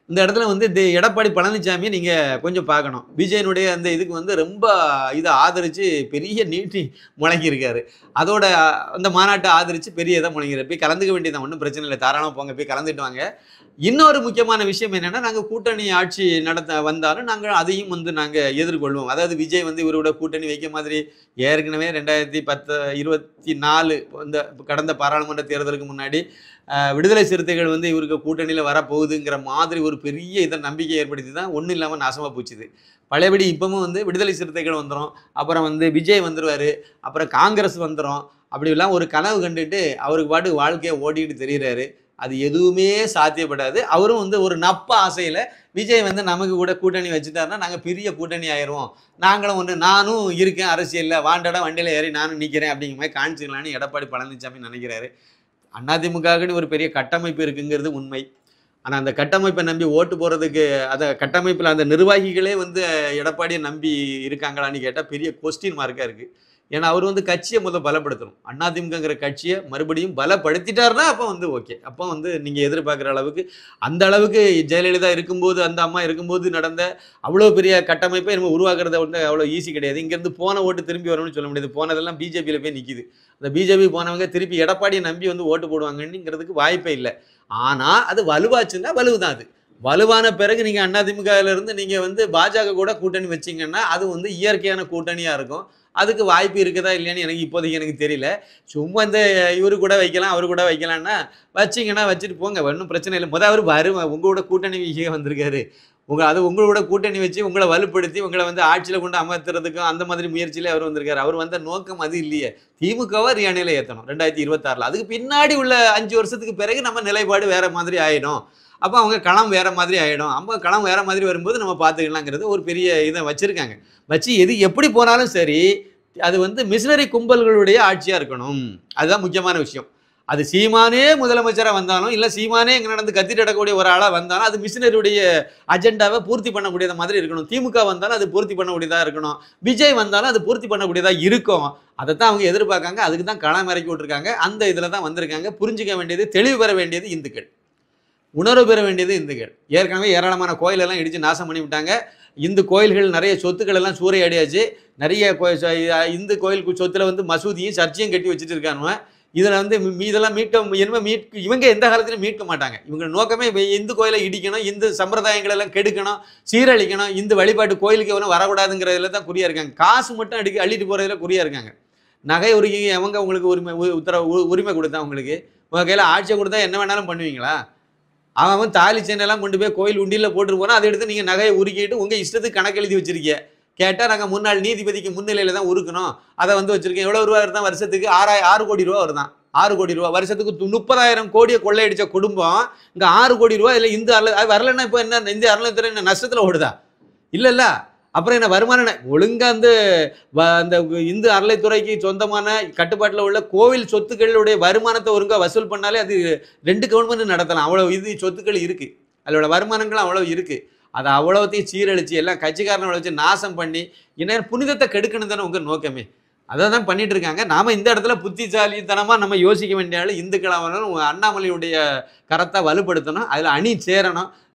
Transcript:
இந்த இடத்துல வந்து தி- எடப்பாடி பழனிசாமியை நீங்கள் கொஞ்சம் பார்க்கணும் விஜயனுடைய அந்த இதுக்கு வந்து ரொம்ப இதை ஆதரித்து பெரிய நீட்டி முழங்கியிருக்காரு அதோட அந்த மாநாட்டை ஆதரித்து பெரிய இதை முழங்கிறார் போய் கலந்துக்க வேண்டியதான் ஒன்றும் பிரச்சனை இல்லை தாராளமாக போங்க போய் கலந்துட்டு வாங்க இன்னொரு முக்கியமான விஷயம் என்னென்னா நாங்கள் கூட்டணி ஆட்சி நடத்த வந்தாலும் நாங்கள் அதையும் வந்து நாங்கள் எதிர்கொள்வோம் அதாவது விஜய் வந்து இவரோட கூட்டணி வைக்க மாதிரி ஏற்கனவே ரெண்டாயிரத்தி பத்து இருபத்தி நாலு இந்த கடந்த பாராளுமன்ற தேர்தலுக்கு முன்னாடி அஹ், விடுதலை சிறுத்தைகள் வந்து இவருக்கு கூட்டணியில் வரப்போகுதுங்கிற மாதிரி ஒரு பெரிய இதை நம்பிக்கை ஏற்படுத்தி தான் ஒன்றும் இல்லாமல் நாசமாக போச்சுது பழையபடி இப்பவும் வந்து விடுதலை சிறுத்தைகள் வந்துடும் அப்புறம் வந்து விஜய் வந்துருவாரு அப்புறம் காங்கிரஸ் வந்துடும் அப்படிலாம் ஒரு கனவு கண்டுட்டு அவருக்கு பாட்டு வாழ்க்கையை ஓட்டிக்கிட்டு தெரியுறாரு அது எதுவுமே சாத்தியப்படாது அவரும் வந்து ஒரு நப்ப ஆசையில் விஜய் வந்து நமக்கு கூட கூட்டணி வச்சுட்டாருன்னா நாங்கள் பெரிய கூட்டணி ஆயிடுவோம் நாங்களும் ஒன்று நானும் இருக்கேன் அரசியலில் வாண்டடா வண்டியில் ஏறி நானும் நிற்கிறேன் அப்படிங்கிற மாதிரி காமிச்சிக்கலான்னு எடப்பாடி பழனிசாமி நினைக்கிறாரு அதிமுகவுக்குன்னு ஒரு பெரிய கட்டமைப்பு இருக்குங்கிறது உண்மை ஆனால் அந்த கட்டமைப்பை நம்பி ஓட்டு போகிறதுக்கு அதை கட்டமைப்பில் அந்த நிர்வாகிகளே வந்து எடப்பாடியை நம்பி இருக்காங்களான்னு கேட்டால் பெரிய கொஸ்டின் மார்க்காக இருக்குது ஏன்னா அவர் வந்து கட்சியை முதல் பலப்படுத்தணும் அதிமுகங்கிற கட்சியை மறுபடியும் பலப்படுத்திட்டாருன்னா அப்போ வந்து ஓகே அப்போ வந்து நீங்கள் எதிர்பார்க்குற அளவுக்கு அந்த அளவுக்கு ஜெயலலிதா இருக்கும்போது அந்த அம்மா இருக்கும்போது நடந்த அவ்வளோ பெரிய கட்டமைப்பை நம்ம உருவாக்குறது வந்து அவ்வளோ ஈஸி கிடையாது இங்கேருந்து போன ஓட்டு திரும்பி வரும்னு சொல்ல முடியாது போனதெல்லாம் பிஜேபியில் போய் நிற்கிது அந்த பிஜேபி போனவங்க திருப்பி எடப்பாடியை நம்பி வந்து ஓட்டு போடுவாங்கங்கிறதுக்கு வாய்ப்பே இல்லை ஆனால் அது வலுவாச்சுன்னா வலுவுதான் அது வலுவான பிறகு நீங்கள் அதிமுகவில் இருந்து நீங்கள் வந்து பாஜக கூட கூட்டணி வச்சீங்கன்னா அது வந்து இயற்கையான கூட்டணியாக இருக்கும் அதுக்கு வாய்ப்பு இருக்குதா இல்லையான்னு எனக்கு இப்போதைக்கு எனக்கு தெரியல சும்மா இந்த இவரு கூட வைக்கலாம் அவரு கூட வைக்கலாம்னா வச்சிங்கன்னா வச்சுட்டு போங்க ஒன்றும் பிரச்சனை இல்லை முதல் அவர் வரும் உங்களோட கூட்டணி விஷயம் வந்திருக்காரு உங்க அது உங்களோட கூட்டணி வச்சு உங்களை வலுப்படுத்தி உங்களை வந்து ஆட்சியில் கொண்டு அமர்த்துறதுக்கும் அந்த மாதிரி முயற்சியில அவர் வந்திருக்காரு அவர் வந்த நோக்கம் அது இல்லையே திமுகவை ரியானையில் ஏற்றணும் ரெண்டாயிரத்தி இருபத்தாறில் அதுக்கு பின்னாடி உள்ள அஞ்சு வருஷத்துக்கு பிறகு நம்ம நிலைப்பாடு வேற மாதிரி ஆயிடும் அப்போ அவங்க களம் வேற மாதிரி ஆயிடும் அவங்க களம் வேற மாதிரி வரும்போது நம்ம பார்த்துக்கலாங்கிறது ஒரு பெரிய இதை வச்சிருக்காங்க வச்சு எது எப்படி போனாலும் சரி அது வந்து மிஷினரி கும்பல்களுடைய ஆட்சியாக இருக்கணும் அதுதான் முக்கியமான விஷயம் அது சீமானே முதலமைச்சராக வந்தாலும் இல்லை சீமானே இங்கே நடந்து கத்திட்டு நடக்கக்கூடிய ஒரு ஆளாக வந்தாலும் அது மிஷினரியுடைய அஜெண்டாவை பூர்த்தி பண்ணக்கூடியத மாதிரி இருக்கணும் திமுக வந்தாலும் அது பூர்த்தி பண்ணக்கூடியதாக இருக்கணும் விஜய் வந்தாலும் அது பூர்த்தி பண்ணக்கூடியதாக இருக்கும் அதை தான் அவங்க எதிர்பார்க்காங்க அதுக்கு தான் களம் இறக்கி விட்டுருக்காங்க அந்த இதில் தான் வந்திருக்காங்க புரிஞ்சுக்க வேண்டியது தெளிவு பெற வேண்டியது இந்துக்கள் உணர்வு பெற வேண்டியது இந்துக்கள் ஏற்கனவே ஏராளமான கோயிலெல்லாம் இடித்து நாசம் பண்ணி விட்டாங்க இந்து கோயில்கள் நிறைய சொத்துக்கள் எல்லாம் சூறையாடியாச்சு நிறைய கோ- ச- இந்து கோயில் சொத்துல வந்து மசூதியும் சர்ச்சையும் கட்டி வச்சுட்டு இருக்கானுவ இதில் வந்து மீ- மீதெல்லாம் மீட்க இனிமே மீட்க இவங்க எந்த காலத்திலும் மீட்க மாட்டாங்க இவங்க நோக்கமே இவ- இந்து கோயிலை இடிக்கணும் இந்து சம்பிரதாயங்கள் எல்லாம் கெடுக்கணும் சீரழிக்கணும் இந்து வழிபாட்டு கோயிலுக்கு எவனும் வரக்கூடாதுங்கிறதுல தான் குறியா இருக்காங்க காசு மட்டும் அடிக்க அள்ளிட்டு போகிறதுல குறியா இருக்காங்க நகை உரிமை அவங்க உங்களுக்கு உரிமை உ- உத்தரவு உ- உரிமை கொடுத்தா உங்களுக்கு உங்கள் கையில் ஆட்சியை கொடுத்தா என்ன வேணாலும் பண்ணுவீங்களா அவன் அவன் தாலி செயினெல்லாம் கொண்டு போய் கோயில் உண்டியில் போட்டு போனால் அதை எடுத்து நீங்கள் நகையை உருக்கிட்டு உங்கள் இஷ்டத்துக்கு கணக்கு எழுதி வச்சிருக்கீங்க கேட்டால் நாங்கள் முன்னாள் நீதிபதிக்கு முன்னிலையில் தான் உருக்கணும் அதை வந்து வச்சிருக்கேன் எவ்வளோ ரூபா வருதான் வருஷத்துக்கு ஆறாயிரம் ஆறு கோடி ரூபா வருதான் ஆறு கோடி ரூபா வருஷத்துக்கு து- முப்பதாயிரம் கோடியை கொள்ளையடிச்ச குடும்பம் இங்கே ஆறு கோடி ரூபா இல்லை இந்த அருள் அது வரலன்னா இப்போ என்ன இந்த அருளத்துறை என்ன நஷ்டத்தில் ஓடுதா இல்லை இல்லை அப்புறம் என்ன வருமானம் என்ன? ஒழுங்கா அந்த வ- அந்த இந்து அறளைத்துறைக்கு சொந்தமான கட்டுப்பாட்டில் உள்ள கோவில் சொத்துக்களுடைய வருமானத்தை ஒழுங்கா வசூல் பண்ணாலே அது ரெண்டு கவர்மெண்ட் நடத்தலாம் அவ்வளோ இது சொத்துக்கள் இருக்கு அதோட வருமானங்களும் அவ்வளோ இருக்கு அதை அவ்வளோத்தையும் சீரழிச்சு எல்லாம் கட்சிக்காரனை வச்சு நாசம் பண்ணி என்ன புனிதத்தை கெடுக்கணும் தானே உங்க நோக்கமே அதை தான் பண்ணிட்டு இருக்காங்க நாம இந்த இடத்துல புத்திசாலித்தனமா நம்ம யோசிக்க வேண்டிய ஆளு இந்துக்களாக அண்ணாமலையுடைய கரத்தை வலுப்படுத்தணும் அதில் அணி சேரணும்